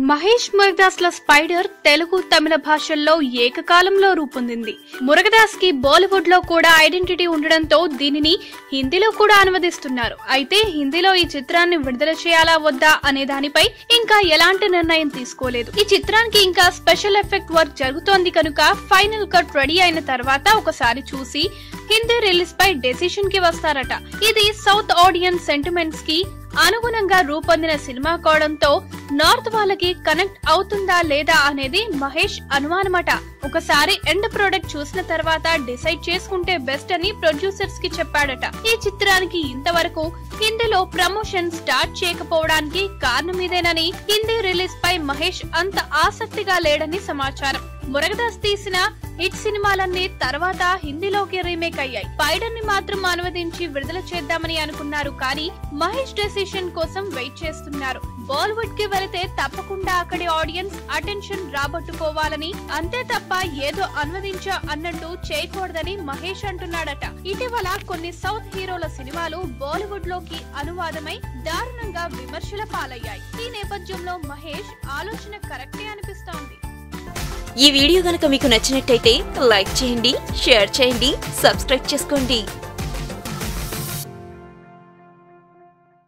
మహేష్ మురగదాస్ ల స్పైడర్ తెలుగు తమిళ భాషల్లో ఏకకాలంలో రూపొందింది మురగదాస్ కి బాలీవుడ్ లో కూడా ఐడెంటిటీ ఉండడంతో దీనిని హిందీలో కూడా అనువదిస్తున్నారు అయితే హిందీలో ఈ చిత్రాన్ని విడుదల చేయాలా వద్దా అనే దానిపై ఇంకా ఎలాంటి నిర్ణయం తీసుకోలేదు ఈ చిత్రానికి ఇంకా స్పెషల్ ఎఫెక్ట్ వర్క్ జరుగుతోంది కనుక ఫైనల్ కట్ రెడీ అయిన తర్వాత ఒకసారి చూసి హిందీ రిలీజ్ పై డెసిషన్ కి వస్తారట ఇది సౌత్ ఆడియన్స్ సెంటిమెంట్స్ కి అనుగుణంగా రూపొందిన సినిమా కావడంతో నార్త్ వాళ్ళకి కనెక్ట్ అవుతుందా లేదా అనేది మహేష్ అనుమానమట ఒకసారి ఎండ్ ప్రోడక్ట్ చూసిన తర్వాత డిసైడ్ చేసుకుంటే బెస్ట్ అని ప్రొడ్యూసర్స్ కి చెప్పాడట ఈ చిత్రానికి ఇంతవరకు హిందీలో ప్రమోషన్ స్టార్ట్ చేయకపోవడానికి కారణం ఇదేనని హిందీ రిలీజ్ పై మహేష్ అంత ఆసక్తిగా లేడని సమాచారం మురగదాస్ తీసిన హిట్ సినిమాలన్నీ తర్వాత హిందీలోకి రీమేక్ అయ్యాయి స్పైడర్ ని మాత్రం అనువదించి విడుదల చేద్దామని అనుకున్నారు కానీ మహేష్ డెసిషన్ కోసం వెయిట్ చేస్తున్నారు బాలీవుడ్ కి వెళితే తప్పకుండా అక్కడి ఆడియన్స్ అటెన్షన్ రాబట్టుకోవాలని అంతే తప్ప ఏదో అనువదించా అన్నట్టు చేయకూడదని మహేష్ అంటున్నాడట ఇటీవల కొన్ని సౌత్ హీరోల సినిమాలు బాలీవుడ్ లోకి అనువాదమై దారుణంగా విమర్శల పాలయ్యాయి ఈ నేపథ్యంలో మహేష్ ఆలోచన కరెక్టే అనిపిస్తోంది ఈ వీడియో గనక మీకు నచ్చినట్టయితే లైక్ చేయండి షేర్ చేయండి సబ్స్క్రైబ్ చేసుకోండి